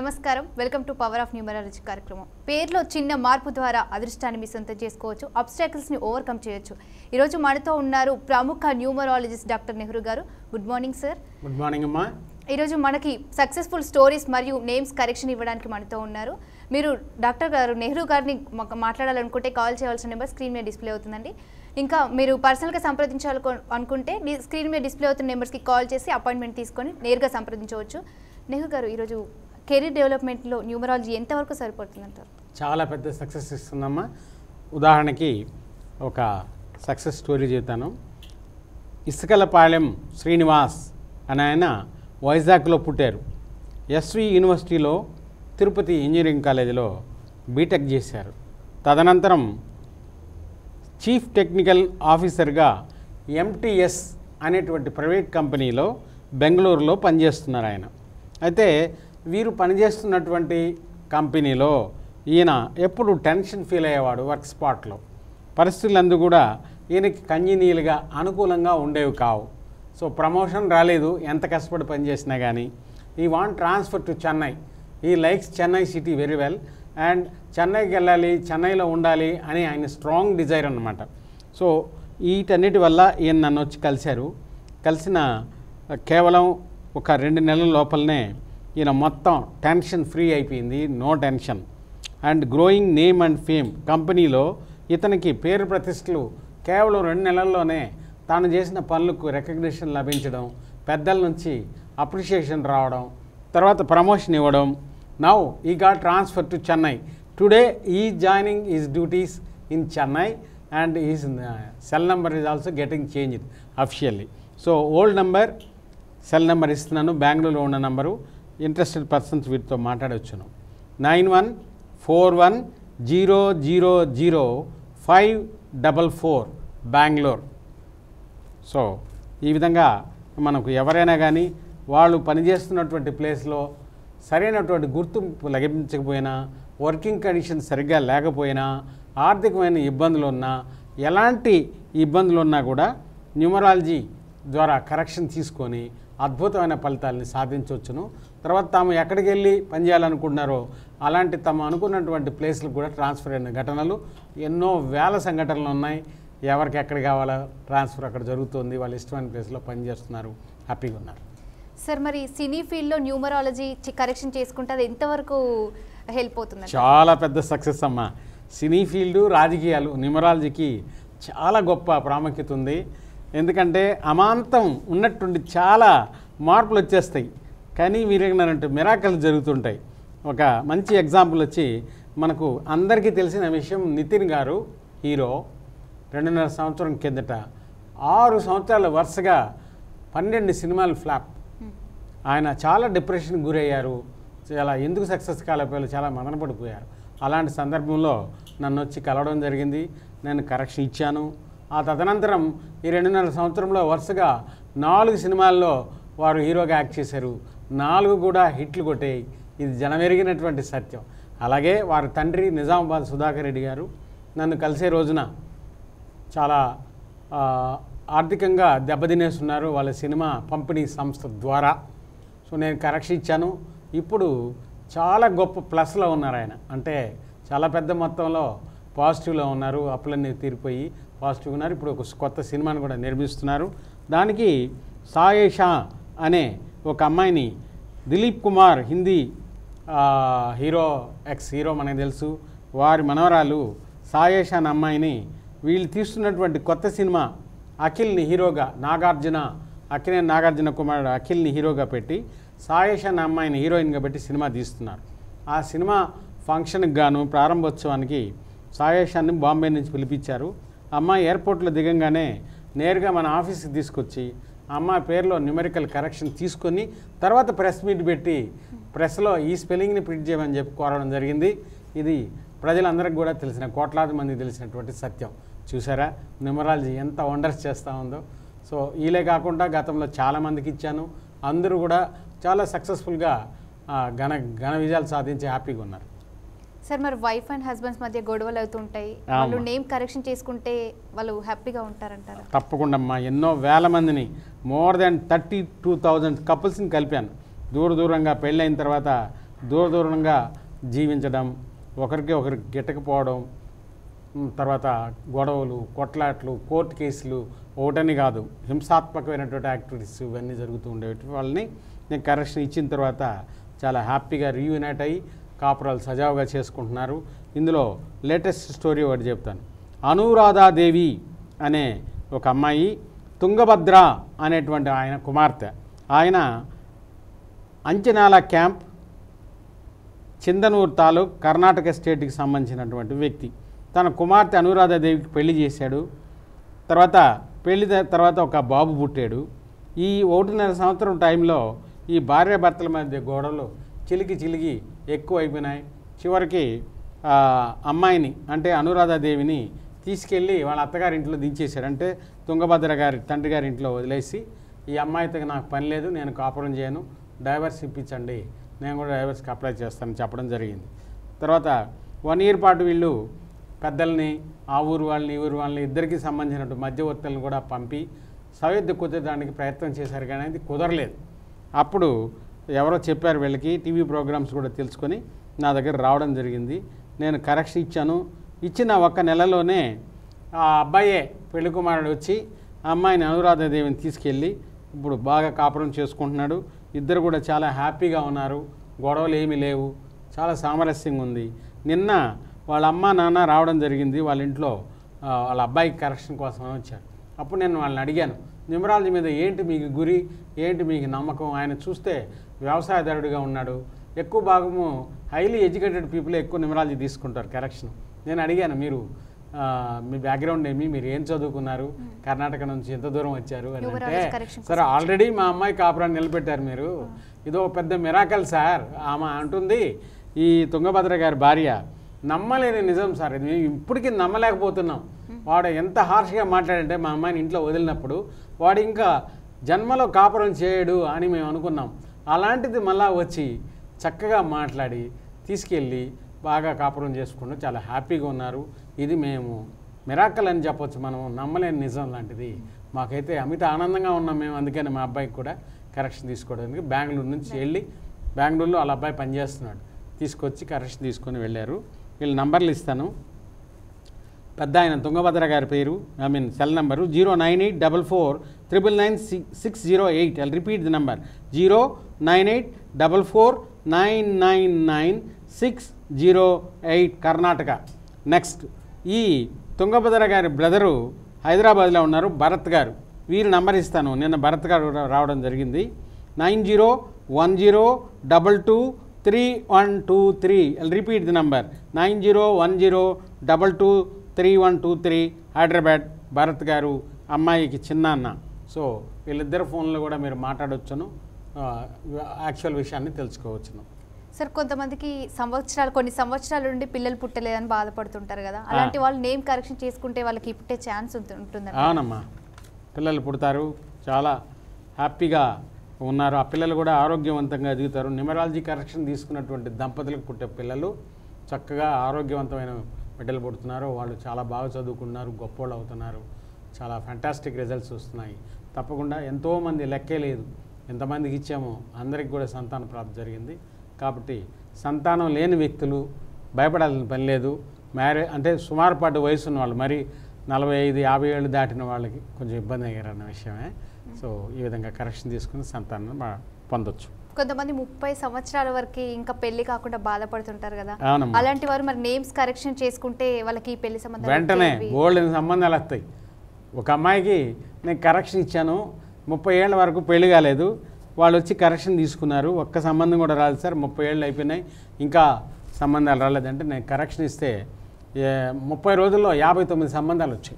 నమస్కారం welcome to power of numerology కార్యక్రమం పేరులో చిన్న మార్పు ద్వారా అదృష్టాన్ని మీ సొంతం చేసుకోవచ్చు obstacles ని ఓవర్కమ్ చేయొచ్చు ఈరోజు మనతో ఉన్నారు ప్రముఖ న్యూమరాలజిస్ట్ డాక్టర్ నెహ్రూ గారు good morning sir good morning అమ్మా ఈరోజు మనకి సక్సెస్ఫుల్ స్టోరీస్ మరియు నేమ్స్ కరెక్షన్ ఇవ్వడానికి మనతో ఉన్నారు మీరు డాక్టర్ గారు నెహ్రూ గారిని మాకు మాట్లాడాలనుకుంటే కాల్ చేయాల్సిన నెంబర్ స్క్రీన్ మీద డిస్ప్లే అవుతుందండి ఇంకా మీరు పర్సనల్గా సంప్రదించాలి అనుకుంటే డి- స్క్రీన్ మీద డిస్ప్లే అవుతున్న నెంబర్స్కి కాల్ చేసి అపాయింట్మెంట్ తీసుకొని నేరుగా సంప్రదించవచ్చు నెహ్రూ గారు ఈరోజు కెరీర్ డెవలప్మెంట్లో న్యూమరాలజీ ఎంతవరకు సరిపడుతుందంటారు చాలా పెద్ద సక్సెస్ ఇస్తుందమ్మా ఉదాహరణకి ఒక సక్సెస్ స్టోరీ చెబుతాను ఇసుకలపాలెం శ్రీనివాస్ అని ఆయన వైజాగ్లో పుట్టారు ఎస్వి యూనివర్సిటీలో తిరుపతి ఇంజనీరింగ్ కాలేజీలో బీటెక్ చేశారు తదనంతరం చీఫ్ టెక్నికల్ ఆఫీసర్గా ఎంటీఎస్ అనేటువంటి ప్రైవేట్ కంపెనీలో బెంగళూరులో పనిచేస్తున్నారు ఆయన అయితే వీరు పనిచేస్తున్నటువంటి కంపెనీలో ఈయన ఎప్పుడు టెన్షన్ ఫీల్ అయ్యేవాడు వర్క్ స్పాట్లో పరిస్థితులందు కూడా ఈయనకి కంజినీలుగా అనుకూలంగా ఉండేవి కావు సో ప్రమోషన్ రాలేదు ఎంత కష్టపడి పనిచేసినా కానీ ఈ want transfer to Chennai he likes Chennai city very well and చెన్నైకి వెళ్ళాలి చెన్నైలో ఉండాలి అని ఆయన స్ట్రాంగ్ డిజైర్ అనమాట సో వీటన్నిటి వల్ల ఈయన నన్ను వచ్చి కలిశారు కలిసిన కేవలం ఒక రెండు నెలల లోపలనే ఈయన మొత్తం టెన్షన్ ఫ్రీ అయిపోయింది no tension and growing name and fame కంపెనీలో ఇతనికి పేరు ప్రతిష్టలు కేవలం రెండు నెలల్లోనే తాను చేసిన పనులకు రికగ్నిషన్ లభించడం పెద్దల నుంచి అప్రిషియేషన్ రావడం తర్వాత ప్రమోషన్ ఇవ్వడం now he got transfer to Chennai today he joining is duties in Chennai and is cell number is also getting changed officially so old number cell number ఇస్తున్నాను బెంగళూరులో ఉన్న నంబరు ఇంట్రెస్టెడ్ పర్సన్స్ వీటితో మాట్లాడవచ్చును nine one four one zero zero zero five double four Bengaluru so ఈ విధంగా మనకు ఎవరైనా కానీ వాళ్ళు పనిచేస్తున్నటువంటి ప్లేస్లో సరైనటువంటి గుర్తింపు లభించకపోయినా వర్కింగ్ కండిషన్ సరిగ్గా లేకపోయినా ఆర్థికమైన ఇబ్బందులు ఉన్నా ఎలాంటి ఇబ్బందులు ఉన్నా కూడా న్యూమరాలజీ ద్వారా కరెక్షన్ తీసుకొని అద్భుతమైన ఫలితాలని సాధించవచ్చును తర్వాత తాము ఎక్కడికి వెళ్ళి పనిచేయాలనుకుంటున్నారో అలాంటి తాము అనుకున్నటువంటి ప్లేస్లకు కూడా ట్రాన్స్ఫర్ అయిన ఘటనలు ఎన్నో వేల సంఘటనలు ఉన్నాయి ఎవరికి ఎక్కడ కావాలో ట్రాన్స్ఫర్ అక్కడ జరుగుతుంది వాళ్ళు ఇష్టమైన ప్లేస్లో పనిచేస్తున్నారు హ్యాపీగా ఉన్నారు సార్ మరి సినీ ఫీల్డ్లో న్యూమరాలజీ కరెక్షన్ చేసుకుంటే అది ఎంతవరకు హెల్ప్ అవుతుంది చాలా పెద్ద సక్సెస్ అమ్మ సినీ ఫీల్డు రాజకీయాలు న్యూమరాలజీకి చాలా గొప్ప ప్రాముఖ్యత ఉంది ఎందుకంటే అమాంతం ఉన్నట్టుండి చాలా మార్పులు వచ్చేస్తాయి కానీ మీరు ఏమన్నారంటే మిరాకల్ జరుగుతుంటాయి ఒక మంచి ఎగ్జాంపుల్ వచ్చి మనకు అందరికీ తెలిసిన విషయం నితిన్ గారు హీరో రెండున్నర సంవత్సరం కిందట ఆరు సంవత్సరాల వరుసగా పన్నెండు సినిమాలు ఫ్లాప్ ఆయన చాలా డిప్రెషన్కి గురయ్యారు చాలా ఎందుకు సక్సెస్ కాలేకపోయారు చాలా మదనపడిపోయారు అలాంటి సందర్భంలో నన్ను వచ్చి కలవడం జరిగింది నేను కరెక్షన్ ఇచ్చాను ఆ తదనంతరం ఈ రెండున్నర సంవత్సరంలో వరుసగా నాలుగు సినిమాల్లో వారు హీరోగా యాక్ట్ చేశారు నాలుగు కూడా హిట్లు కొట్టాయి ఇది జనమెరిగినటువంటి సత్యం అలాగే వారి తండ్రి నిజామాబాద్ సుధాకర్ రెడ్డి గారు నన్ను కలిసే రోజున చాలా ఆ, ఆర్థికంగా దెబ్బతినేస్తున్నారు వాళ్ళ సినిమా పంపిణీ సంస్థ ద్వారా సో నేను కరెక్షన్ ఇచ్చాను ఇప్పుడు చాలా గొప్ప ప్లస్లో ఉన్నారు ఆయన అంటే చాలా పెద్ద మొత్తంలో పాజిటివ్లో ఉన్నారు అప్పులన్నీ తీరిపోయి పాజిటివ్ ఉన్నారు ఇప్పుడు ఒక కొత్త సినిమాను కూడా నిర్మిస్తున్నారు దానికి సాయేషా అనే ఒక అమ్మాయిని దిలీప్ కుమార్ హిందీ ఆ, హీరో ఎక్స్ హీరో మనకు తెలుసు వారి మనవరాలు సాయేష్ అనే అమ్మాయిని వీళ్ళు తీస్తున్నటువంటి కొత్త సినిమా అఖిల్ని హీరోగా నాగార్జున అఖిలే నాగార్జున కుమారుడు అఖిల్ని హీరోగా పెట్టి సాయేష్ అనే అమ్మాయిని హీరోయిన్గా పెట్టి సినిమా తీస్తున్నారు ఆ సినిమా ఫంక్షన్కి గాను ప్రారంభోత్సవానికి సాయేషాన్ని బాంబే నుంచి పిలిపించారు అమ్మాయి ఎయిర్పోర్ట్లో దిగంగానే నేరుగా మన ఆఫీస్కి తీసుకొచ్చి అమ్మాయి పేరులో న్యూమెరికల్ కరెక్షన్ తీసుకొని తర్వాత ప్రెస్ మీట్ పెట్టి ప్రెస్లో ఈ స్పెల్లింగ్ని ప్రింట్ చేయమని చెప్పి కోరడం జరిగింది ఇది ప్రజలందరికీ కూడా తెలిసిన కోట్లాది మందికి తెలిసినటువంటి సత్యం చూసారా న్యూమరాలజీ ఎంత వండర్స్ చేస్తూ ఉందో సో వీలే కాకుండా గతంలో చాలామందికి ఇచ్చాను అందరూ కూడా చాలా సక్సెస్ఫుల్గా ఆ, ఘన ఘన విజయాలు సాధించి హ్యాపీగా ఉన్నారు సార్ మరి వైఫ్ అండ్ హస్బెండ్స్ మధ్య గొడవలు అవుతుంటాయి ఆమా. వాళ్ళు నేమ్ కరెక్షన్ చేసుకుంటే వాళ్ళు హ్యాపీగా ఉంటారంటారా తప్పకుండా అమ్మా ఎన్నో వేల మందిని more than thirty two thousand కపుల్స్ని కలిపాను దూర దూరంగా పెళ్ళైన తర్వాత దూర దూరంగా జీవించడం ఒకరికి ఒకరికి గిట్టకపోవడం ఉమ్, తర్వాత గొడవలు కొట్లాట్లు కోర్టు కేసులు ఒకటని కాదు హింసాత్మకమైనటువంటి యాక్టివిటీస్ ఇవన్నీ జరుగుతూ ఉండేవి వాళ్ళని నేను కరెక్షన్ ఇచ్చిన తర్వాత చాలా హ్యాపీగా రీయూనైట్ అయ్యి కాపురాలు సజావుగా చేసుకుంటున్నారు ఇందులో లేటెస్ట్ స్టోరీ ఒకటి చెప్తాను అనురాధాదేవి అనే ఒక అమ్మాయి తుంగభద్ర అనేటువంటి ఆయన కుమార్తె ఆయన అంచనాల క్యాంప్ చిందనూరు తాలూక్ కర్ణాటక స్టేట్కి సంబంధించినటువంటి వ్యక్తి తన కుమార్తె అనురాధాదేవికి పెళ్లి చేశాడు తర్వాత పెళ్లి త- తర్వాత ఒక బాబు పుట్టాడు ఈ ఒకటిన్నర సంవత్సరం టైంలో ఈ భార్యాభర్తల మధ్య గొడవలు చిలికి చిలికి ఎక్కువ అయిపోయినాయి చివరికి ఆ, అమ్మాయిని అంటే అనురాధాదేవిని తీసుకెళ్ళి వాళ్ళ అత్తగారింట్లో దించేశాడు అంటే తుంగభద్ర గారి తండ్రి గారి ఇంట్లో వదిలేసి ఈ అమ్మాయితో నాకు పని లేదు నేను కాపురం చేయను డైవర్స్ ఇప్పించండి నేను కూడా డైవర్స్కి అప్లై చేస్తానని చెప్పడం జరిగింది తర్వాత వన్ ఇయర్ పాటు వీళ్ళు పెద్దల్ని ఆ ఊరు వాళ్ళని ఈ ఊరు వాళ్ళని ఇద్దరికి సంబంధించినటువంటి మధ్యవర్తులను కూడా పంపి సవ్యద్ధ కుదరడానికి ప్రయత్నం చేశారు కానీ అది కుదరలేదు అప్పుడు ఎవరో చెప్పారు వీళ్ళకి టీవీ ప్రోగ్రామ్స్ కూడా తెలుసుకొని నా దగ్గర రావడం జరిగింది నేను కరెక్షన్ ఇచ్చాను ఇచ్చిన ఒక్క నెలలోనే ఆ అబ్బాయే పెళ్లి కుమారుడు వచ్చి ఆ అమ్మాయిని అనురాధాదేవిని తీసుకెళ్ళి ఇప్పుడు బాగా కాపురం చేసుకుంటున్నాడు ఇద్దరు కూడా చాలా హ్యాపీగా ఉన్నారు గొడవలు ఏమీ లేవు చాలా సామరస్యంగా ఉంది నిన్న వాళ్ళ అమ్మ నాన్న రావడం జరిగింది వాళ్ళ ఇంట్లో ఆ, వాళ్ళ అబ్బాయికి కరెక్షన్ కోసం వచ్చారు అప్పుడు నేను వాళ్ళని అడిగాను న్యూమరాలజీ మీద ఏంటి మీకు గురి ఏంటి మీకు నమ్మకం ఆయన చూస్తే వ్యవసాయదారుడిగా ఉన్నాడు ఎక్కువ భాగము హైలీ ఎడ్యుకేటెడ్ పీపుల్ ఎక్కువ న్యూమరాలజీ తీసుకుంటారు కరెక్షన్ నేను అడిగాను మీరు ఆ, మీ బ్యాక్గ్రౌండ్ ఏమి మీరు ఏం చదువుకున్నారు కర్ణాటక నుంచి ఎంత దూరం వచ్చారు అని అంటే Numerology correction సార్ ఆల్రెడీ మా అమ్మాయి కాపురాన్ని నిలబెట్టారు మీరు ఇదో పెద్ద మిరాకల్ సార్ ఆమె అంటుంది ఈ తుంగభద్ర గారి భార్య నమ్మలేని నిజం సార్ ఇది మేము ఇప్పటికీ నమ్మలేకపోతున్నాం వాడు ఎంత హార్ష్గా మాట్లాడంటే మా అమ్మాయిని ఇంట్లో వదిలినప్పుడు వాడు ఇంకా జన్మలో కాపురం చేయడు అని మేము అనుకున్నాం అలాంటిది మళ్ళా వచ్చి చక్కగా మాట్లాడి తీసుకెళ్ళి బాగా కాపురం చేసుకుంటూ చాలా హ్యాపీగా ఉన్నారు ఇది మేము మిరాకల్ అని చెప్పొచ్చు మనం నమ్మలేని నిజం లాంటిది మాకైతే అమిత ఆనందంగా ఉన్నాం మేము అందుకని మా అబ్బాయికి కూడా కరెక్షన్ తీసుకోవడానికి బెంగళూరు నుంచి వెళ్ళి బెంగళూరులో వాళ్ళ అబ్బాయి పనిచేస్తున్నాడు తీసుకొచ్చి కరెక్షన్ తీసుకొని వెళ్ళారు వీళ్ళ నంబర్లు ఇస్తాను పెద్ద ఆయన తుంగభద్ర గారి పేరు I mean cell number zero nine eight double four triple nine six zero eight I repeat the number zero nine eight double four nine nine nine six zero eight Karnataka next ఈ తుంగభద్ర గారి బ్రదరు హైదరాబాద్లో ఉన్నారు భరత్ గారు వీరి number ఇస్తాను నిన్న భరత్ గారు రా- రావడం జరిగింది nine zero one zero double two three one two three repeat the number nine zero one zero double two three one two three Hyderabad Bharat గారు అమ్మాయికి చిన్న అన్న సో వీళ్ళిద్దరు ఫోన్లో కూడా మీరు మాట్లాడవచ్చును యాక్చువల్ విషయాన్ని తెలుసుకోవచ్చును సార్ కొంతమందికి సంవత్సరాలు కొన్ని సంవత్సరాల నుండి పిల్లలు పుట్టలేదని బాధపడుతుంటారు కదా అలాంటి వాళ్ళు నేమ్ కరెక్షన్ చేసుకుంటే వాళ్ళకి పుట్టే ఛాన్స్ ఉంటుందండి అవునమ్మా పిల్లలు పుడతారు చాలా హ్యాపీగా ఉన్నారు ఆ పిల్లలు కూడా ఆరోగ్యవంతంగా ఎదుగుతారు న్యూమరాలజీ కరెక్షన్ తీసుకున్నటువంటి దంపతులకు పుట్టే పిల్లలు చక్కగా ఆరోగ్యవంతమైన బిడ్డలు పుడుతున్నారు వాళ్ళు చాలా బాగా చదువుకున్నారు గొప్పోళ్ళు అవుతున్నారు చాలా ఫ్యాంటాస్టిక్ రిజల్ట్స్ వస్తున్నాయి తప్పకుండా ఎంతోమంది లెక్కే లేదు ఎంతమందికి ఇచ్చామో అందరికి కూడా సంతాన ప్రాప్తి జరిగింది కాబట్టి సంతానం లేని వ్యక్తులు భయపడాల్సిన పని లేదు మ్యారేజ్ అంటే సుమారు పాటు వయసు ఉన్న వాళ్ళు మరి నలభై ఐదు యాభై ఏళ్ళు దాటిన వాళ్ళకి కొంచెం ఇబ్బంది అయ్యారన్న విషయమే సో ఈ విధంగా కరెక్షన్ తీసుకుని సంతానం బా- పొందొచ్చు కొంతమంది ముప్పై సంవత్సరాల వరకు ఇంకా పెళ్లి కాకుండా బాధపడుతుంటారు కదా అవునమ్మా అలాంటి వారు మరి నేమ్స్ కరెక్షన్ చేసుకుంటే వాళ్ళకి ఈ పెళ్లి సంబంధాలు వెంటనే వచ్చేవి. గోల్డెన్ సంబంధాలు వస్తాయి ఒక అమ్మాయికి నేను కరెక్షన్ ఇచ్చాను ముప్పై ఏళ్ళ వరకు పెళ్లి కాలేదు వాళ్ళు వచ్చి కరెక్షన్ తీసుకున్నారు ఒక్క సంబంధం కూడా రాలేదు సార్ ముప్పై ఏళ్ళు అయిపోయినాయి ఇంకా సంబంధాలు రాలేదంటే నేను కరెక్షన్ ఇస్తే ఏ, ముప్పై రోజుల్లో యాభై తొమ్మిది సంబంధాలు వచ్చాయి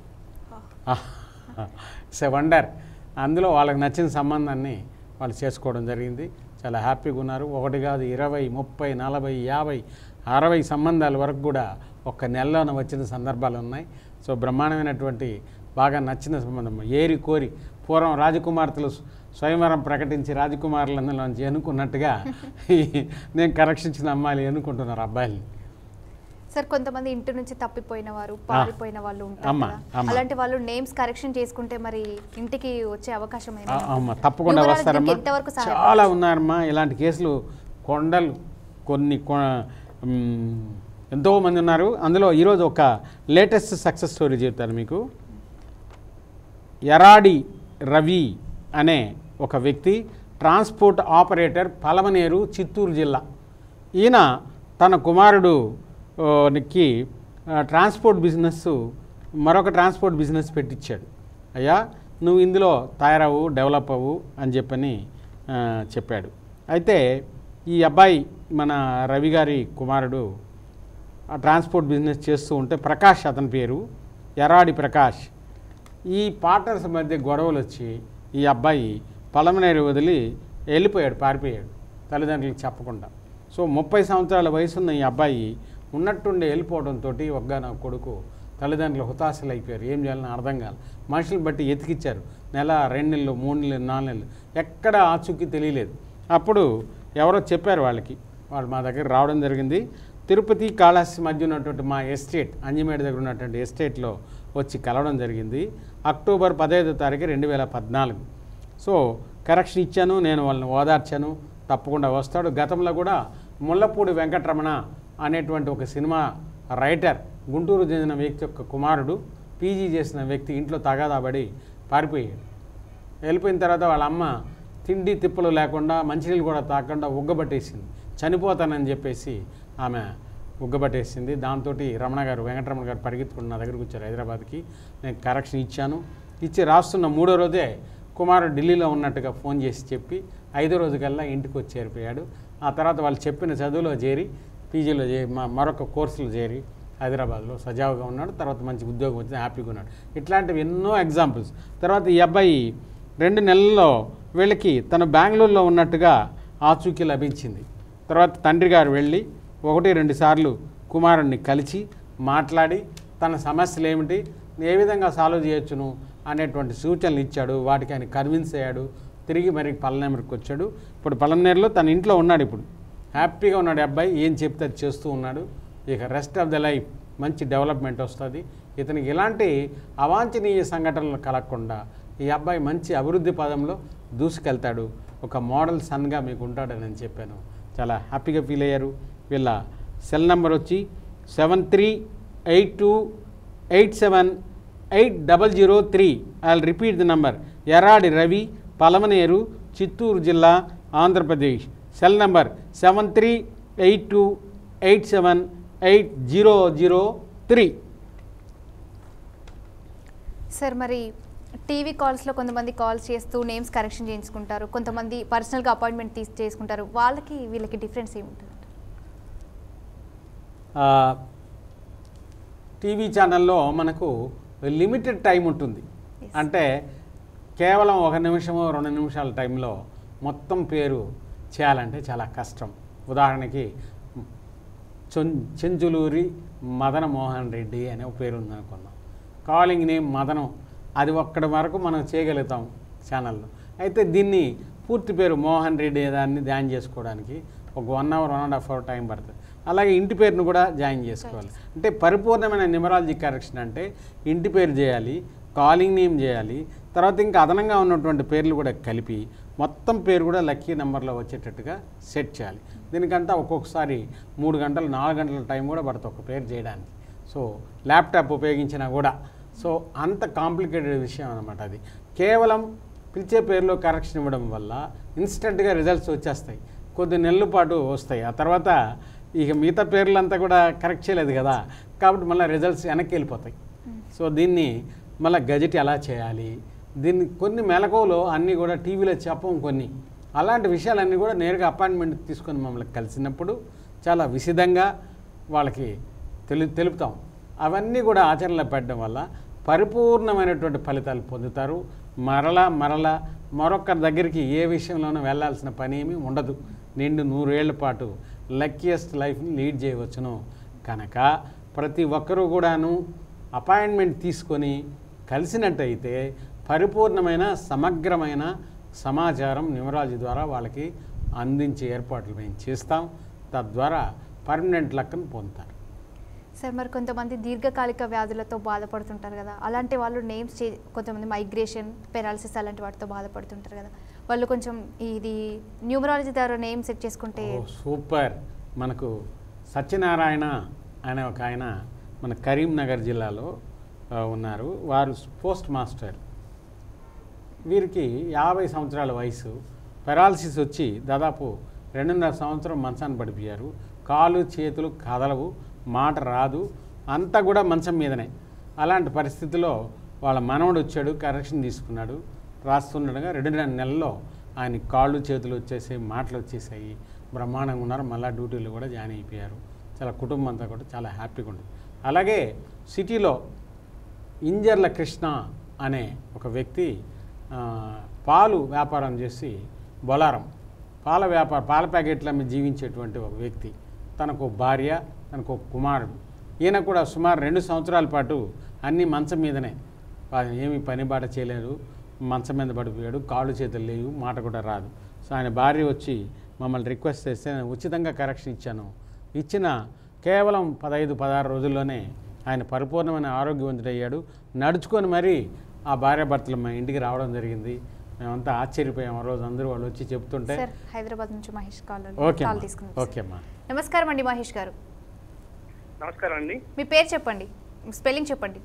ఇట్స్ ఎ వండర్ అందులో వాళ్ళకి నచ్చిన సంబంధాన్ని వాళ్ళు చేసుకోవడం జరిగింది చాలా హ్యాపీగా ఉన్నారు ఒకటి కాదు ఇరవై ముప్పై నలభై యాభై అరవై సంబంధాల వరకు కూడా ఒక్క నెలలోనే వచ్చిన సందర్భాలు ఉన్నాయి సో బ్రహ్మాండమైనటువంటి బాగా నచ్చిన సంబంధం ఏరి కోరి పూర్వం రాజకుమార్తెలు స్వయంవరం ప్రకటించి రాజకుమారులందరిలోంచి ఎన్నుకున్నట్టుగా నేను కరెక్షన్ ఇచ్చిన అమ్మాయిలు ఎన్నుకుంటున్నారు అబ్బాయిల్ని సార్ కొంతమంది ఇంటి నుంచి తప్పిపోయిన వారు పారిపోయిన వాళ్ళు ఉంటారు అమ్మా, కదా. అమ్మా. అలాంటి వాళ్ళు నేమ్స్ కరెక్షన్ చేసుకుంటే మరి ఇంటికి వచ్చే అవకాశం ఏమైనా ఆ- అమ్మా తప్పకుండా Numerology వస్తారమ్మా దీనికి ఎంతవరకు సహాయపడవచ్చు? చాలా ఉన్నారమ్మా ఇలాంటి కేసులు కొండలు కొన్ని కొ- మ్, ఎంతోమంది ఉన్నారు అందులో ఈరోజు ఒక లేటెస్ట్ సక్సెస్ స్టోరీ చెప్తాను మీకు ఎరాడి రవి అనే ఒక వ్యక్తి ట్రాన్స్పోర్ట్ ఆపరేటర్ పలమనేరు చిత్తూరు జిల్లా ఈయన తన కుమారుడు ఆ, నికి ఆ, ట్రాన్స్పోర్ట్ బిజినెస్ మరొక ట్రాన్స్పోర్ట్ బిజినెస్ పెట్టించాడు అయ్యా నువ్వు ఇందులో తయారవు డెవలప్ అవ్వు అని చెప్పని ఆ, చెప్పాడు అయితే ఈ అబ్బాయి మన రవి గారి కుమారుడు ఆ ట్రాన్స్పోర్ట్ బిజినెస్ చేస్తూ ఉంటే ప్రకాష్ అతని పేరు ఎరాడి ప్రకాష్ ఈ పార్ట్నర్స్ మధ్య గొడవలు వచ్చి ఈ అబ్బాయి పలమనేరు వదిలి వెళ్ళిపోయాడు పారిపోయాడు తల్లిదండ్రులకు చెప్పకుండా సో ముప్పై సంవత్సరాల వయసున్న ఈ అబ్బాయి ఉన్నట్టుండి వెళ్ళిపోవడంతో ఒక్క నా కొడుకు తల్లిదండ్రులు హుతాశలు అయిపోయారు ఏం చేయాలని అర్థం కాదు మనుషులు బట్టి ఎతికిచ్చారు నెల రెండు నెలలు మూడు నెలలు నాలుగు నెలలు ఎక్కడ ఆచూకీ తెలియలేదు అప్పుడు ఎవరో చెప్పారు వాళ్ళకి వాళ్ళు మా దగ్గర రావడం జరిగింది తిరుపతి కాళహస్తి మధ్య ఉన్నటువంటి మా ఎస్టేట్ అంజమేడు దగ్గర ఉన్నటువంటి ఎస్టేట్లో వచ్చి కలవడం జరిగింది అక్టోబర్ పదహైదో తారీఖు రెండు వేల పద్నాలుగు సో కరెక్షన్ ఇచ్చాను నేను వాళ్ళని ఓదార్చాను తప్పకుండా వస్తాడు గతంలో కూడా ముల్లపూడి వెంకటరమణ అనేటువంటి ఒక సినిమా రైటర్ గుంటూరు చెందిన వ్యక్తి యొక్క కుమారుడు పీజీ చేసిన వ్యక్తి ఇంట్లో తగాదాబడి పారిపోయాడు వెళ్ళిపోయిన తర్వాత వాళ్ళ అమ్మ తిండి తిప్పలు లేకుండా మంచినీళ్ళు కూడా తాకుండా ఉగ్గబట్టేసింది చనిపోతానని చెప్పేసి ఆమె ఉగ్గబట్టేసింది దాంతో రమణ గారు వెంకటరమణ గారు పరిగెత్తుకుని నా దగ్గరకు వచ్చారు హైదరాబాద్కి నేను కరెక్షన్ ఇచ్చాను ఇచ్చి రాస్తున్న మూడో రోజే కుమారుడు ఢిల్లీలో ఉన్నట్టుగా ఫోన్ చేసి చెప్పి ఐదో రోజుకల్లా ఇంటికి వచ్చి చేరిపోయాడు ఆ తర్వాత వాళ్ళు చెప్పిన చదువులో చేరి పీజీలో చేరి మ- మరొక కోర్సులో చేరి హైదరాబాద్లో సజావుగా ఉన్నాడు తర్వాత మంచి ఉద్యోగం వచ్చింది హ్యాపీగా ఉన్నాడు ఇట్లాంటివి ఎన్నో ఎగ్జాంపుల్స్ తర్వాత ఈ అబ్బాయి రెండు నెలల్లో వీళ్ళకి తను బెంగళూరులో ఉన్నట్టుగా ఆచూకీ లభించింది తర్వాత తండ్రి గారు వెళ్ళి ఒకటి రెండు సార్లు కుమారుణ్ణి కలిసి మాట్లాడి తన సమస్యలు ఏమిటి ఏ విధంగా సాల్వ్ చేయొచ్చును అనేటువంటి సూచనలు ఇచ్చాడు వాటికి ఆయన కన్విన్స్ అయ్యాడు తిరిగి మరి పల్లెనెమరికి వచ్చాడు ఇప్పుడు పల్లెనేరులో తన ఇంట్లో ఉన్నాడు ఇప్పుడు హ్యాపీగా ఉన్నాడు ఈ అబ్బాయి ఏం చెప్తే అది చేస్తూ ఉన్నాడు ఇక రెస్ట్ ఆఫ్ ద లైఫ్ మంచి డెవలప్మెంట్ వస్తుంది ఇతనికి ఇలాంటి అవాంఛనీయ సంఘటనలు కలగకుండా ఈ అబ్బాయి మంచి అభివృద్ధి పదంలో దూసుకెళ్తాడు ఒక మోడల్ సన్గా మీకు ఉంటాడని నేను చెప్పాను చాలా హ్యాపీగా ఫీల్ అయ్యారు వీళ్ళ సెల్ నెంబర్ వచ్చి seven three eight two eight seven eight double zero three I repeat the number ఎరాడి రవి పలమనేరు చిత్తూరు జిల్లా Andhra Pradesh cell number seven three eight two eight seven eight zero zero three sir మరి టీవీ కాల్స్లో కొంతమంది calls చేస్తూ names correction చేయించుకుంటారు కొంతమంది పర్సనల్గా appointment తీసి చేసుకుంటారు వాళ్ళకి వీళ్ళకి డిఫరెన్స్ ఏముంటుంది టీవీ ఛానల్లో మనకు లిమిటెడ్ టైం ఉంటుంది Yes. అంటే కేవలం ఒక నిమిషము రెండు నిమిషాల టైంలో మొత్తం పేరు చేయాలంటే చాలా కష్టం ఉదాహరణకి చొం- చెంచులూరి మదన మోహన్ రెడ్డి అనే ఒక పేరు ఉందనుకున్నాం కాలింగ్ నేమ్ మదనం అది ఒక్కడి వరకు మనం చేయగలుగుతాం ఛానల్లో అయితే దీన్ని పూర్తి పేరు మోహన్ రెడ్డి దాన్ని ధ్యాన్ చేసుకోవడానికి ఒక one hour one and half hour time పడుతుంది అలాగే ఇంటి పేరును కూడా జాయిన్ చేసుకోవాలి అంటే పరిపూర్ణమైన న్యూమరాలజీ కరెక్షన్ అంటే ఇంటి పేరు చేయాలి కాలింగ్ నేమ్ చేయాలి తర్వాత ఇంకా అదనంగా ఉన్నటువంటి పేర్లు కూడా కలిపి మొత్తం పేరు కూడా లక్కీ నెంబర్లో వచ్చేటట్టుగా సెట్ చేయాలి దీనికంతా ఒక్కొక్కసారి మూడు గంటలు నాలుగు గంటల టైం కూడా పడుతుంది ఒక పేరు చేయడానికి సో ల్యాప్టాప్ ఉపయోగించినా కూడా సో అంత కాంప్లికేటెడ్ విషయం అనమాట అది కేవలం పిలిచే పేరులో కరెక్షన్ ఇవ్వడం వల్ల ఇన్స్టెంట్గా రిజల్ట్స్ వచ్చేస్తాయి కొద్ది నెలల పాటు వస్తాయి ఆ తర్వాత ఇక మిగతా పేర్లంతా కూడా కరెక్ట్ చేయలేదు కదా కాబట్టి మళ్ళీ రిజల్ట్స్ వెనక్కి వెళ్ళిపోతాయి సో దీన్ని మళ్ళీ గజెట్ ఎలా చేయాలి దీన్ని కొన్ని మెలకువలు అన్నీ కూడా టీవీలో చెప్పం కొన్ని అలాంటి విషయాలన్నీ కూడా నేరుగా అపాయింట్మెంట్ తీసుకొని మమ్మల్ని కలిసినప్పుడు చాలా విశదంగా వాళ్ళకి తెలు తెలుపుతాం అవన్నీ కూడా ఆచరణలో పెట్టడం వల్ల పరిపూర్ణమైనటువంటి ఫలితాలు పొందుతారు మరలా మరలా మరొకరి దగ్గరికి ఏ విషయంలోనూ వెళ్ళాల్సిన పని ఏమీ ఉండదు నిండు నూరేళ్ల పాటు లక్కీయెస్ట్ లైఫ్ని లీడ్ చేయవచ్చును కనుక ప్రతి ఒక్కరూ కూడాను అపాయింట్మెంట్ తీసుకొని కలిసినట్టయితే పరిపూర్ణమైన సమగ్రమైన సమాచారం న్యూమరాలజీ ద్వారా వాళ్ళకి అందించే ఏర్పాట్లు మేము చేస్తాం తద్వారా పర్మనెంట్ లక్కను పొందుతారు సార్ మరి కొంతమంది దీర్ఘకాలిక వ్యాధులతో బాధపడుతుంటారు కదా అలాంటి వాళ్ళు నేమ్స్ చే కొంతమంది మైగ్రేషన్ పెరాలసిస్ అలాంటి వాటితో బాధపడుతుంటారు కదా వాళ్ళు కొంచెం ఇది న్యూమరాలజీ ద్వారా నేమ్ సెట్ చేసుకుంటే ఓ, సూపర్ మనకు సత్యనారాయణ అనే ఒక ఆయన మన కరీంనగర్ జిల్లాలో ఆ, ఉన్నారు వారు పోస్ట్ మాస్టర్ వీరికి యాభై సంవత్సరాల వయసు పెరాలసిస్ వచ్చి దాదాపు రెండున్నర సంవత్సరం మంచాన్ని పడిపోయారు కాలు చేతులు కదలవు మాట రాదు అంతా కూడా మంచం మీదనే అలాంటి పరిస్థితిలో వాళ్ళ మనవడు వచ్చాడు కరెక్షన్ తీసుకున్నాడు రాస్తుండగా రెండున్నర నెలల్లో ఆయన కాళ్ళు చేతులు వచ్చేసాయి మాటలు వచ్చేసాయి బ్రహ్మాండంగా ఉన్నారు మళ్ళీ డ్యూటీలు కూడా జాయిన్ అయిపోయారు చాలా కుటుంబం అంతా కూడా చాలా హ్యాపీగా ఉంది అలాగే సిటీలో ఇంజర్ల కృష్ణ అనే ఒక వ్యక్తి ఆ, పాలు వ్యాపారం చేసి బొలారం పాల వ్యాపార పాల ప్యాకెట్ల మీద జీవించేటువంటి ఒక వ్యక్తి తనకు భార్య తనకు ఒక కుమారుడు ఈయన కూడా సుమారు రెండు సంవత్సరాల పాటు అన్ని మంచం మీదనే ఆయన ఏమీ పని బాట చేయలేదు మంచం మీద పడిపోయాడు కాళ్ళు చేతులు లేవు మాట కూడా రాదు సో ఆయన భార్య వచ్చి మమ్మల్ని రిక్వెస్ట్ చేస్తే నేను ఉచితంగా కరెక్షన్ ఇచ్చాను ఇచ్చిన కేవలం పదహైదు పదహారు రోజుల్లోనే ఆయన పరిపూర్ణమైన ఆరోగ్యవంతుడయ్యాడు నడుచుకొని మరీ ఆ భార్యాభర్తలు మా ఇంటికి రావడం జరిగింది మేమంతా ఆశ్చర్యపోయాం ఆ రోజు అందరూ వాళ్ళు వచ్చి చెప్తుంటే సార్ హైదరాబాద్ నుంచి మహేష్ కాల్ ఓకే కాల్ అమ్మా తీసుకున్నాం ఓకే అమ్మా నమస్కారం అండి మహేష్ గారు నమస్కారం అండి మీ పేరు చెప్పండి స్పెల్లింగ్ చెప్పండి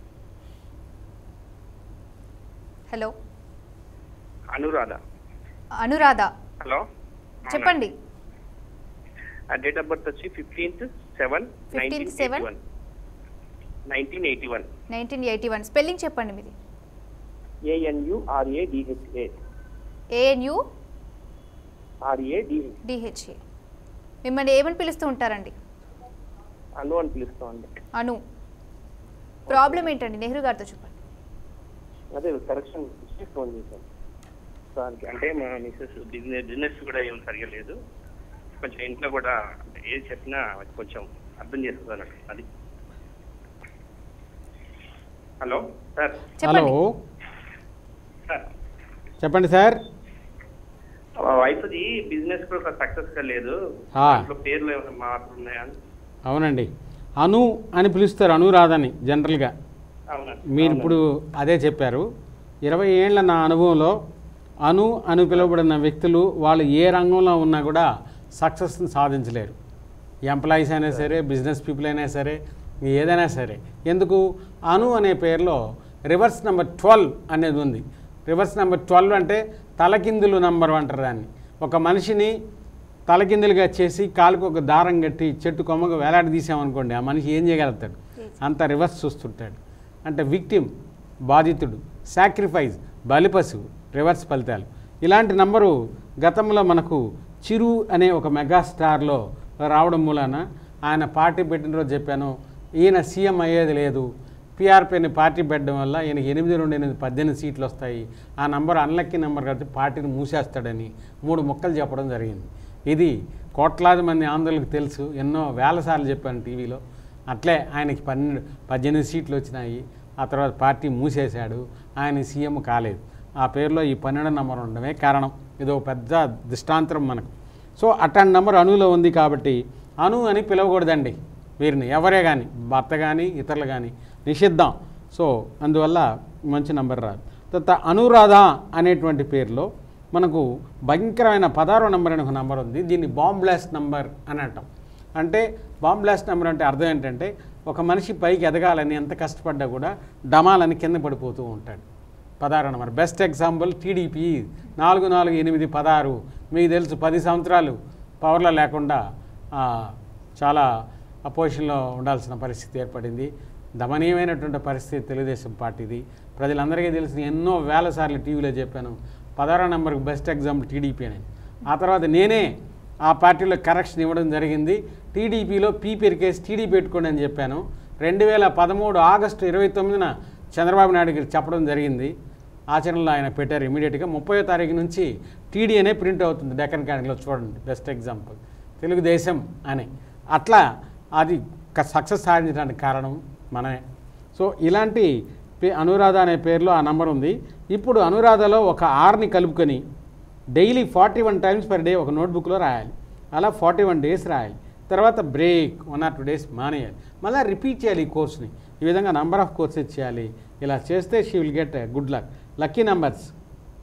హలో అనురాధ అనురాధ హలో చెప్పండి డేట్ ఆఫ్ బర్త్ వచ్చి fifteenth seven 15th seven? Nineteen eighty one nineteen eighty one spelling చెప్పండి మీది A N U R A D H A A N U R A D H D H A మిమ్మల్ని ఏమని పిలుస్తూ ఉంటారండి అను అని పిలుస్తామండి అను ప్రాబ్లం ఏంటండి నెహ్రూ గారితో చెప్పండి అదే కరెక్షన్ ఇచ్చి ఫోన్ చేశాను దానికి అంటే మా మిస్సెస్ బిజినెస్ బిజినెస్ కూడా ఏం సరిగా లేదు కొంచెం ఇంట్లో కూడా అంటే ఏది చెప్పినా కొంచెం అర్థం చేస్తుంది అన్నట్టు అది హలో సార్ హలో చెప్పండి సార్ చెప్పండి సార్ వైఫ్ది బిజినెస్ కూడా సక్సెస్ గా లేదు ఆ. దాంట్లో పేర్లు ఏమైనా మార్పులు ఉన్నాయా అవునండి అను అని పిలుస్తారు అనురాధని జనరల్గా అవునా మీరు ఇప్పుడు అదే చెప్పారు ఇరవై ఏళ్ల నా అనుభవంలో అను అని పిలువబడిన వ్యక్తులు వాళ్ళు ఏ రంగంలో ఉన్నా కూడా సక్సెస్ని సాధించలేరు ఎంప్లాయీస్ అయినా సరే బిజినెస్ పీపుల్ అయినా సరే ఏదైనా సరే ఎందుకు అను అనే పేరులో రివర్స్ నెంబర్ ట్వెల్వ్ అనేది ఉంది రివర్స్ నెంబర్ ట్వెల్వ్ అంటే తలకిందులు నంబర్ అంటారు దాన్ని ఒక మనిషిని తలకిందులుగా చేసి కాలుకు ఒక దారం కట్టి చెట్టు కొమ్మకు వేలాడదీసామనుకోండి ఆ మనిషి ఏం చేయగలుగుతాడు అంత రివర్స్ చూస్తుంటాడు అంటే విక్టిమ్ బాధితుడు సాక్రిఫైస్ బలిపశువు రివర్స్ ఫలితాలు ఇలాంటి నంబరు గతంలో మనకు చిరు అనే ఒక మెగాస్టార్లో రావడం మూలాన ఆయన పార్టీ పెట్టిన రోజు చెప్పాను ఈయన సీఎం అయ్యేది లేదు పీఆర్పీని పార్టీ పెట్టడం వల్ల ఈయనకి ఎనిమిది రెండు ఎనిమిది పద్దెనిమిది సీట్లు వస్తాయి ఆ నంబర్ అన్లక్కీ నెంబర్ కాబట్టి పార్టీని మూసేస్తాడని మూడు మొక్కలు చెప్పడం జరిగింది ఇది కోట్లాది మంది ఆంధ్రులకు తెలుసు ఎన్నో వేల సార్లు చెప్పాను టీవీలో అట్లే ఆయనకి పన్నెండు పద్దెనిమిది సీట్లు వచ్చినాయి ఆ తర్వాత పార్టీ మూసేశాడు ఆయన సీఎం కాలేదు ఆ పేరులో ఈ పన్నెండు నంబర్ ఉండడమే కారణం ఇది ఒక పెద్ద దృష్టాంతరం మనకు సో అట్లాంటి నంబర్ అణువులో ఉంది కాబట్టి అణు అని పిలవకూడదండి వీరిని ఎవరే కానీ భర్త కానీ ఇతరులు కానీ నిషిద్ధం సో అందువల్ల మంచి నంబర్ రాదు తర్వాత అనురాధ అనేటువంటి పేరులో మనకు భయంకరమైన పదహారో నంబర్ అనే ఒక నంబర్ ఉంది దీన్ని బాంబ్ బ్లాస్ట్ నంబర్ అని అంటాం అంటే బాంబ్ బ్లాస్ట్ నెంబర్ అంటే అర్థం ఏంటంటే ఒక మనిషి పైకి ఎదగాలని ఎంత కష్టపడ్డా కూడా డమాలని కింద పడిపోతూ ఉంటాడు పదహారు నెంబర్ బెస్ట్ ఎగ్జాంపుల్ టీడీపీ నాలుగు నాలుగు ఎనిమిది పదహారు మీకు తెలుసు పది సంవత్సరాలు పవర్లో లేకుండా ఆ, చాలా అపోజిషన్లో ఉండాల్సిన పరిస్థితి ఏర్పడింది దమనీయమైనటువంటి పరిస్థితి తెలుగుదేశం పార్టీది ప్రజలందరికీ తెలిసిన ఎన్నో వేల సార్లు టీవీలో చెప్పాను పదహారో నెంబర్కి బెస్ట్ ఎగ్జాంపుల్ టీడీపీ అని ఆ తర్వాత నేనే ఆ పార్టీలో కరెక్షన్ ఇవ్వడం జరిగింది టీడీపీలో పీపీర్ కేసు టీడీపీ పెట్టుకోండి అని చెప్పాను రెండు వేల పదమూడు ఆగస్టు ఇరవై తొమ్మిదిన చంద్రబాబు నాయుడు గారికి చెప్పడం జరిగింది ఆచరణలో ఆయన పెట్టారు ఇమీడియట్గా ముప్పై తారీఖు నుంచి టీడీ అనే ప్రింట్ అవుతుంది డెక్కన్ క్యానిక్లో చూడండి బెస్ట్ ఎగ్జాంపుల్ తెలుగుదేశం అని అట్లా అది సక్సెస్ సాధించడానికి కారణం మనమే సో ఇలాంటి పే అనురాధ అనే పేరులో ఆ నంబర్ ఉంది ఇప్పుడు అనురాధలో ఒక ఆర్ని కలుపుకొని daily forty one times per day ఒక నోట్బుక్లో రాయాలి అలా ఫార్టీ వన్ డేస్ రాయాలి తర్వాత break one or two days మానేయాలి మళ్ళీ రిపీట్ చేయాలి ఈ కోర్స్ని ఈ విధంగా నంబర్ ఆఫ్ కోర్సెస్ చేయాలి ఇలా చేస్తే she will get good luck lucky numbers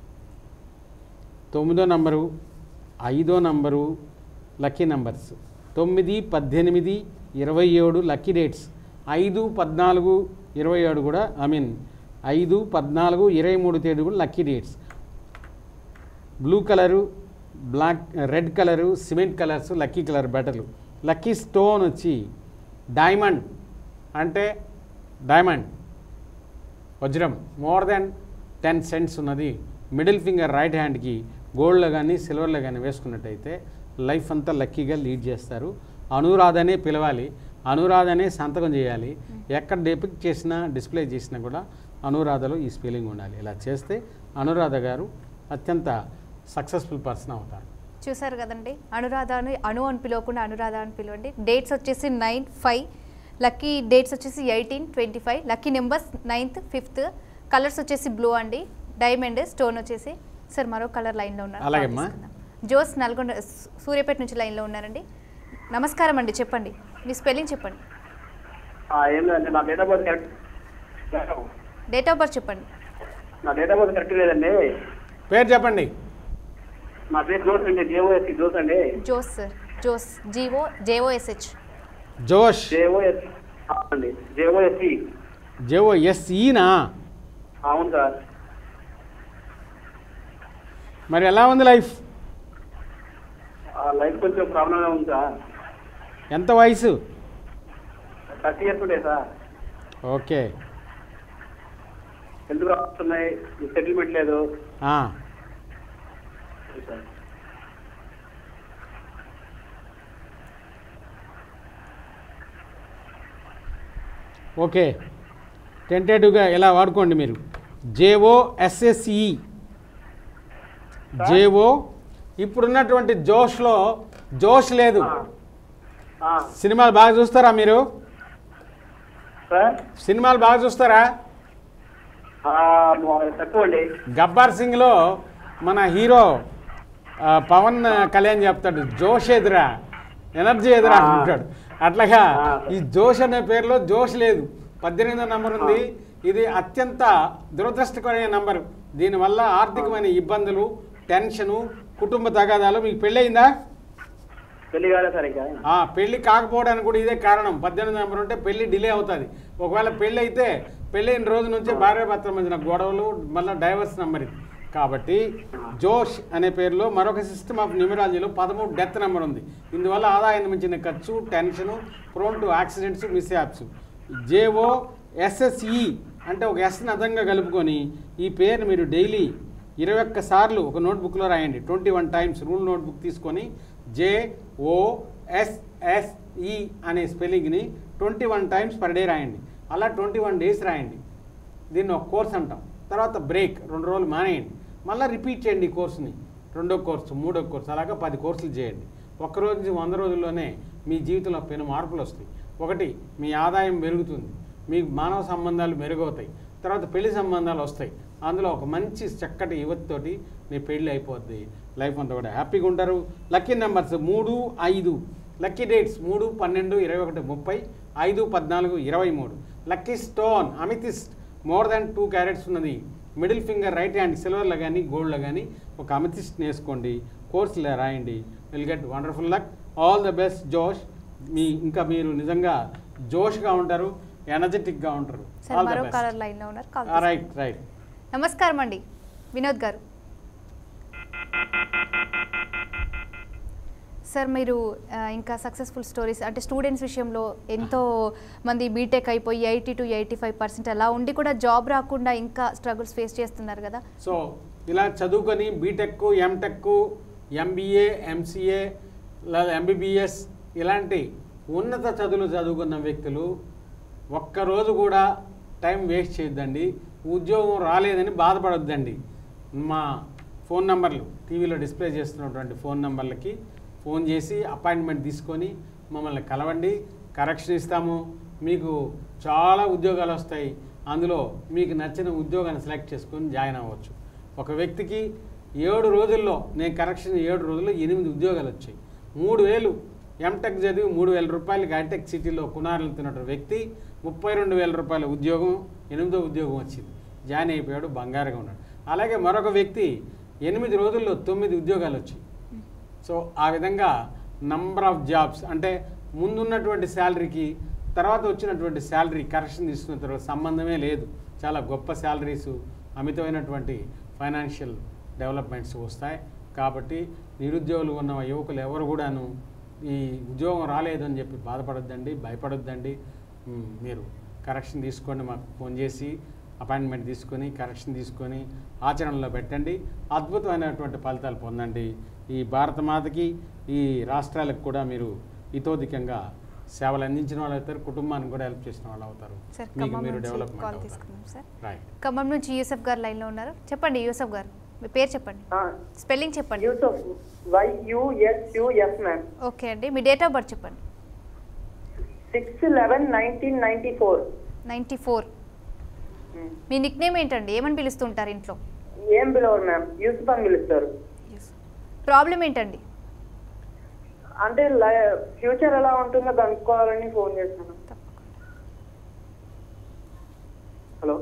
తొమ్మిదో నంబరు ఐదో నంబరు లక్కీ నంబర్స్ తొమ్మిది పద్దెనిమిది ఇరవై ఏడు లక్కీ డేట్స్ ఐదు పద్నాలుగు ఇరవై ఏడు కూడా ఐ మీన్ ఐదు పద్నాలుగు ఇరవై మూడు తేదీ కూడా lucky dates blue colour black red colour cement colours lucky colour బెటర్లు లక్కీ స్టోన్ వచ్చి డైమండ్ అంటే డైమండ్ వజ్రం మోర్ దెన్ టెన్ సెంట్స్ ఉన్నది మిడిల్ ఫింగర్ రైట్ హ్యాండ్కి గోల్డ్లో కానీ సిల్వర్లో కానీ వేసుకున్నట్టయితే లైఫ్ అంతా లక్కీగా లీడ్ చేస్తారు అనురాధనే పిలవాలి అనురాధనే సంతకం చేయాలి ఎక్కడ డెపిక్ట్ చేసినా డిస్ప్లే చేసినా కూడా అనురాధలో ఈ స్పెల్లింగ్ ఉండాలి ఇలా చేస్తే అనురాధ గారు అత్యంత సక్సెస్ఫుల్ పర్సన్ అవుతారు చూసారు కదండి అనురాధ అని అను అని పిలవకుండా అనురాధ అని పిలవండి డేట్స్ వచ్చేసి నైన్ ఫైవ్ లక్కీ డేట్స్ వచ్చేసి eighteen twenty five lucky numbers ninth fifth colours వచ్చేసి బ్లూ అండి డైమండ్ స్టోన్ వచ్చేసి సార్ మరో కలర్ లైన్లో ఉన్నారు అలాగేమ్మా. కాల్ తీసుకుందాం. జోస్ నల్గొండ సూ- సూర్యాపేట నుంచి లైన్లో ఉన్నారండి నమస్కారం అండి చెప్పండి మీ స్పెల్లింగ్ చెప్పండి ఆ, ఏం లేదండి నా date of birth correct date of birth చెప్పండి నా డేట్ ఆఫ్ బర్త్ కరెక్ట్ లేదండి పేరు చెప్పండి నా పేరు జోస్ అండి జేఓఎస్సి జోస్ అండి Jose sir Jose G O J O S H Josh J O S అండి జేఓఎస్సి జేఓ ఎస్ఈనా అవును సార్ మరి ఎలా ఉంది లైఫ్ లైఫ్ కొంచెం ప్రాబ్లంగా ఉంది సార్ ఎంత వయసు థర్టీ ఇయర్స్ ఉండే సార్ ఓకే ఎందుకు రాస్తున్నాయి సెటిల్మెంట్ లేదు ఆ, సార్ ఓకే టెంటేటివ్గా ఇలా వాడుకోండి మీరు జేఓ ఎస్ఎస్ఈ జేఓ ఇప్పుడున్నటువంటి జోష్లో జోష్ లేదు ఆ, సినిమాలు బాగా చూస్తారా మీరు సార్ సినిమాలు బాగా చూస్తారా ఆ, తక్కువ అండి గబ్బర్ సింగ్లో మన హీరో ఆ, పవన్ కళ్యాణ్ చెప్తాడు జోష్ ఎదురా ఎనర్జీ ఎదురా ఆ. అంటాడు అట్లాగా ఆ. ఈ జోష్ అనే పేరులో జోష్ లేదు పద్దెనిమిదో నంబర్ ఉంది ఇది అత్యంత దురదృష్టకరమైన నంబర్ దీనివల్ల ఆర్థికమైన ఇబ్బందులు టెన్షను కుటుంబ తగాదాలు మీకు పెళ్ళయిందా పెళ్లి కాలేదు సార్ ఇంకా ఆ పెళ్లి కాకపోవడానికి కూడా ఇదే కారణం పద్దెనిమిది నెంబర్ ఉంటే పెళ్లి డిలే అవుతుంది ఒకవేళ పెళ్లి అయితే పెళ్ళైన రోజు నుంచే భార్యాభర్తల మధ్యన గొడవలు మళ్ళీ డైవర్స్ నెంబర్ ఇది కాబట్టి జోష్ అనే పేరులో మరొక సిస్టమ్ ఆఫ్ న్యూమరాలజీలో పదమూడు డెత్ నెంబర్ ఉంది ఇందువల్ల ఆదాయాన్ని మించిన ఖర్చు tension prone to accidents mishaps J O S S E అంటే ఒక ఎస్ని అదనంగా కలుపుకొని ఈ పేరు మీరు డైలీ ఇరవై ఒక్క సార్లు ఒక నోట్బుక్లో రాయండి twenty one times rule notebook తీసుకొని జే ఓ ఎస్ఎస్ఈ అనే స్పెల్లింగ్ని twenty one times per day రాయండి అలా ట్వంటీ వన్ డేస్ రాయండి దీన్ని ఒక కోర్స్ అంటాం తర్వాత బ్రేక్ రెండు రోజులు మానేయండి మళ్ళీ రిపీట్ చేయండి ఈ కోర్సుని రెండో కోర్సు మూడో కోర్సు అలాగా పది కోర్సులు చేయండి ఒక్క రోజు నుంచి వంద రోజుల్లోనే మీ జీవితంలో పెను మార్పులు వస్తాయి ఒకటి మీ ఆదాయం పెరుగుతుంది మీ మానవ సంబంధాలు మెరుగవుతాయి తర్వాత పెళ్లి సంబంధాలు వస్తాయి అందులో ఒక మంచి చక్కటి యువతితోటి మీ పెళ్ళి అయిపోద్ది లైఫ్ అంతా కూడా హ్యాపీగా ఉంటారు లక్కీ నెంబర్స్ మూడు ఐదు లక్కీ డేట్స్ మూడు పన్నెండు ఇరవై ఒకటి ముప్పై ఐదు పద్నాలుగు ఇరవై మూడు lucky stone amethyst more than two carats ఉన్నది మిడిల్ ఫింగర్ రైట్ హ్యాండ్ సిల్వర్లో కానీ గోల్డ్లో కానీ ఒక అమితిస్ట్ వేసుకోండి కోర్సులో రాయండి will get wonderful luck all the best Josh మీ ఇంకా మీరు నిజంగా జోష్గా ఉంటారు ఎనర్జెటిక్గా ఉంటారు సార్ ఆల్ ద మరో కలర్ బెస్ట్ లైన్లో ఉన్నారు కాల్ తీసుకుందాం. రైట్ రైట్ నమస్కారం అండి వినోద్ గారు సార్ మీరు ఆ, ఇంకా సక్సెస్ఫుల్ స్టోరీస్ అంటే స్టూడెంట్స్ విషయంలో ఎంతో మంది బీటెక్ అయిపోయి eighty to eighty five percent అలా ఉండి కూడా జాబ్ రాకుండా ఇంకా స్ట్రగుల్స్ ఫేస్ చేస్తున్నారు కదా సో ఇలా చదువుకొని బీటెక్ ఎంటెక్ ఎంబీఏ ఎంసీఏ లేదా ఎంబీబీఎస్ ఇలాంటి ఉన్నత చదువులు చదువుకున్న వ్యక్తులు ఒక్కరోజు కూడా టైం వేస్ట్ చేయొద్దండి ఉద్యోగం రాలేదని బాధపడొద్దండి మా ఫోన్ నంబర్లు టీవీలో డిస్ప్లే చేస్తున్నటువంటి ఫోన్ నంబర్లకి ఫోన్ చేసి అపాయింట్మెంట్ తీసుకొని మమ్మల్ని కలవండి కరెక్షన్ ఇస్తాము మీకు చాలా ఉద్యోగాలు వస్తాయి అందులో మీకు నచ్చిన ఉద్యోగాన్ని సెలెక్ట్ చేసుకొని జాయిన్ అవ్వచ్చు ఒక వ్యక్తికి ఏడు రోజుల్లో నేను కరెక్షన్ ఏడు రోజుల్లో ఎనిమిది ఉద్యోగాలు వచ్చాయి మూడు వేలు ఎంటెక్ చదివి మూడు వేల రూపాయలకి హైటెక్ సిటీలో కునారులుతున్నటువంటి వ్యక్తి ముప్పై రెండు వేల రూపాయల ఉద్యోగం ఎనిమిదో ఉద్యోగం వచ్చింది జాయిన్ అయిపోయాడు బంగారుగా ఉన్నాడు అలాగే మరొక వ్యక్తి ఎనిమిది రోజుల్లో తొమ్మిది ఉద్యోగాలు వచ్చాయి సో ఆ విధంగా నంబర్ ఆఫ్ జాబ్స్ అంటే ముందున్నటువంటి శాలరీకి తర్వాత వచ్చినటువంటి శాలరీ కరెక్షన్ తీసుకున్న తర్వాత సంబంధమే లేదు చాలా గొప్ప శాలరీస్ అమితమైనటువంటి ఫైనాన్షియల్ డెవలప్మెంట్స్ వస్తాయి కాబట్టి నిరుద్యోగులు ఉన్న యువకులు ఎవరు కూడాను ఈ ఉద్యోగం రాలేదని చెప్పి బాధపడొద్దండి భయపడొద్దండి మ్, మీరు కరెక్షన్ తీసుకోండి మాకు ఫోన్ చేసి అపాయింట్మెంట్ తీసుకొని కరెక్షన్ తీసుకొని ఆచరణలో పెట్టండి అద్భుతమైనటువంటి ఫలితాలు పొందండి ఈ భారత మాతకి ఈ రాష్ట్రాలకు కూడా మీరు ఇతోధికంగా సేవలు అందించిన వాళ్ళు అవుతారు కుటుంబానికి కూడా హెల్ప్ చేసిన వాళ్ళు అవుతారు సార్ మీకు ఖమ్మం మీరు నుంచి డెవలప్మెంట్ కాల్ అవుతారు తీసుకున్నాం సార్ రైట్ ఖమ్మం నుంచి యూసఫ్ గారు లైన్లో ఉన్నారు చెప్పండి యూసఫ్ గారు మీ పేరు చెప్పండి స్పెల్లింగ్ చెప్పండి యూసఫ్ వైయుఎస్యుఎఫ్ మ్యామ్ ఓకే అండి మీ డేట్ ఆఫ్ బర్త్ చెప్పండి six eleven nineteen ninety four ninety four మీ నిక్ నేమ్ ఏంటండి ఏమని పిలుస్తుంటారు ఇంట్లో ఏం పిలవరు మ్యామ్ యూసఫ్ అని పిలుస్తారు ప్రాబ్లం ఏంటండి అంటే ఫ్యూచర్ ఎలా ఉంటుందో కనుక్కోవాలని ఫోన్ చేస్తాను హలో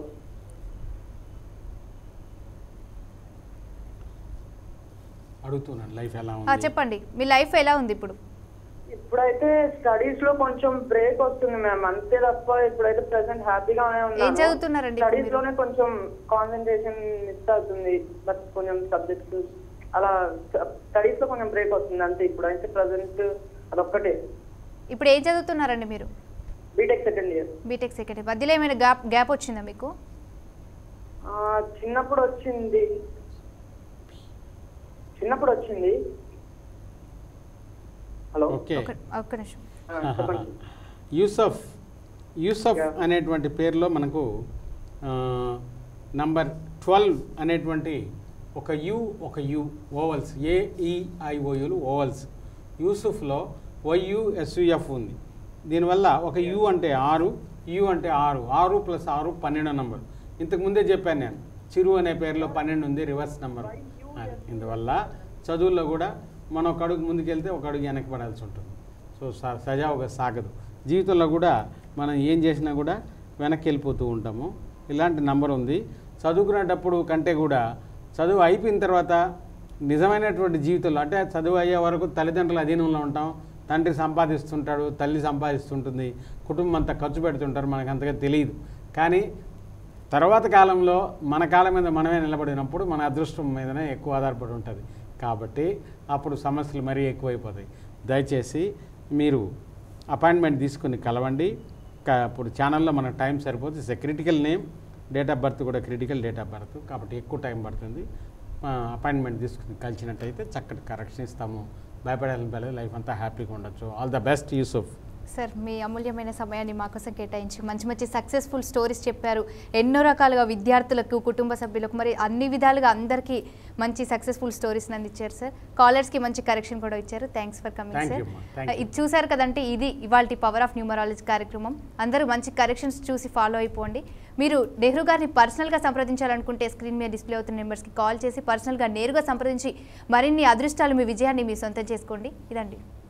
అడుగుతున్నాను లైఫ్ ఎలా ఆ, ఉంది చెప్పండి మీ లైఫ్ ఎలా ఉంది ఇప్పుడు ఇప్పుడైతే స్టడీస్ లో కొంచెం బ్రేక్ వస్తుంది మ్యామ్ అంతే తప్ప ఇప్పుడైతే ప్రెసెంట్ హ్యాపీగానే ఉన్నాను ఏం చదువుతున్నారండి ఇప్పుడు స్టడీస్ మీరు? లోనే కొంచెం కాన్సన్ట్రేషన్ మిస్ అవుతుంది బట్ కొంచెం సబ్జెక్ట్స్ అలా స్టడీస్ లో కొంచెం బ్రేక్ వస్తుంది అంతే ఇప్పుడైతే ప్రెసెంట్ అదొక్కటే ఇప్పుడు ఏం చదువుతున్నారండి మీరు BTech second year BTech second మధ్యలో ఏమైనా గ్యాప్ గ్యాప్ వచ్చిందా మీకు చిన్నప్పుడు వచ్చింది చిన్నప్పుడు వచ్చింది హలో ఓకే ఒక ఒక్క నిమిషం ఆ, చెప్పండి యూసఫ్ యూసఫ్ Yeah. అనేటువంటి పేరులో మనకు నంబర్ ట్వెల్వ్ అనేటువంటి ఒక యు ఒక యు ఓవల్స్ ఏఈఐఓయులు ఓవల్స్ యూసుఫ్లో వైయుఎస్యుఎఫ్ ఉంది దీనివల్ల ఒక యు అంటే ఆరు యు అంటే ఆరు ఆరు ప్లస్ ఆరు పన్నెండో నంబర్ ఇంతకుముందే చెప్పాను నేను చిరు అనే పేరులో పన్నెండు ఉంది రివర్స్ నెంబర్ ఇందువల్ల చదువుల్లో కూడా మనం ఒక అడుగు ముందుకెళ్తే ఒక అడుగు వెనక్కి పడాల్సి ఉంటుంది సో స- సజావుగా సాగదు జీవితంలో కూడా మనం ఏం చేసినా కూడా వెనక్కి వెళ్ళిపోతూ ఉంటాము ఇలాంటి నంబర్ ఉంది చదువుకునేటప్పుడు కంటే కూడా చదువు అయిపోయిన తర్వాత నిజమైనటువంటి జీవితంలో అంటే చదువు అయ్యే వరకు తల్లిదండ్రుల అధీనంలో ఉంటాం తండ్రి సంపాదిస్తుంటాడు తల్లి సంపాదిస్తుంటుంది కుటుంబం అంతా ఖర్చు పెడుతుంటారు మనకు అంతగా తెలియదు కానీ తర్వాత కాలంలో మన కాలం మీద మనమే నిలబడినప్పుడు మన అదృష్టం మీదనే ఎక్కువ ఆధారపడి ఉంటుంది కాబట్టి అప్పుడు సమస్యలు మరీ ఎక్కువైపోతాయి దయచేసి మీరు అపాయింట్మెంట్ తీసుకుని కలవండి క- ఇప్పుడు ఛానల్లో మన టైం సరిపోతుంది it's critical name date of birth కూడా క్రిటికల్ డేట్ ఆఫ్ బర్త్ కాబట్టి ఎక్కువ టైం పడుతుంది అపాయింట్మెంట్ తీసుకుని కలిసినట్టయితే చక్కటి కరెక్షన్ ఇస్తాము భయపడాలని పర్లేదు లైఫ్ అంతా హ్యాపీగా ఉండొచ్చు all the best Yusuf sir మీ అమూల్యమైన సమయాన్ని మా కోసం కేటాయించి మంచి మంచి సక్సెస్ఫుల్ స్టోరీస్ చెప్పారు ఎన్నో రకాలుగా విద్యార్థులకు కుటుంబ సభ్యులకు మరి అన్ని విధాలుగా అందరికీ మంచి సక్సెస్ఫుల్ స్టోరీస్ అందించారు సార్ కాలర్స్కి మంచి కరెక్షన్ కూడా ఇచ్చారు thanks for coming Thank sir you, ma. Thank you. ఇది చూసారు కదంటే ఇది ఇవాళ పవర్ ఆఫ్ న్యూమరాలజీ కార్యక్రమం అందరూ మంచి కరెక్షన్స్ చూసి ఫాలో అయిపోండి మీరు నెహ్రూ గారిని పర్సనల్గా సంప్రదించాలనుకుంటే స్క్రీన్ మీద డిస్ప్లే అవుతున్న నెంబర్స్కి కాల్ చేసి పర్సనల్గా నేరుగా సంప్రదించి మరిన్ని అదృష్టాలు మీ విజయాన్ని మీ సొంతం చేసుకోండి ఇదండి